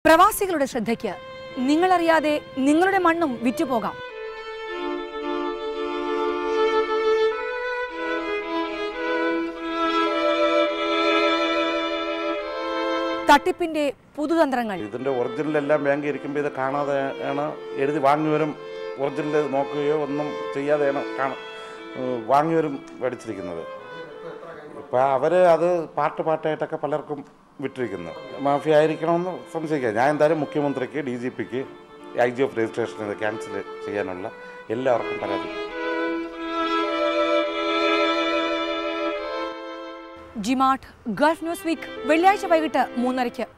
പ്രവാസികളുടെ ശ്രദ്ധയ്ക്ക് നിങ്ങളറിയാതെ നിങ്ങളുടെ മണ്ണും വിറ്റുപോകാം തട്ടിപ്പിന്റെ പുതുതന്ത്രങ്ങൾ ഇതിൻ്റെ ഒറിജിനൽ എല്ലാം ബാങ്കിൽ ഇരിക്കുമ്പോൾ ഇത് കാണാതെ ആണ് എഴുതി വാങ്ങിയവരും ഒറിജിനൽ നോക്കുകയോ ഒന്നും ചെയ്യാതെയാണ് കാണ ഏഹ് വാങ്ങിയവരും മേടിച്ചിരിക്കുന്നത് ഇപ്പം അവർ അത് പാട്ട് പാട്ടായിട്ടൊക്കെ പലർക്കും വിട്ടിരിക്കുന്നു മാഫിയ ആയിരിക്കണമെന്ന് സംശയിക്കാം ഞാൻ എന്തായാലും മുഖ്യമന്ത്രിക്ക് ഡി ജി പിക്ക് ഐ ജി എഫ് രജിസ്ട്രേഷൻ ഇത് ക്യാൻസൽ ചെയ്യാനുള്ള എല്ലാവർക്കും പരാതി ജിമാർട്ട് ഗൾഫ് ന്യൂസ് വീക്ക് വെള്ളിയാഴ്ച വൈകിട്ട് മൂന്നരയ്ക്ക്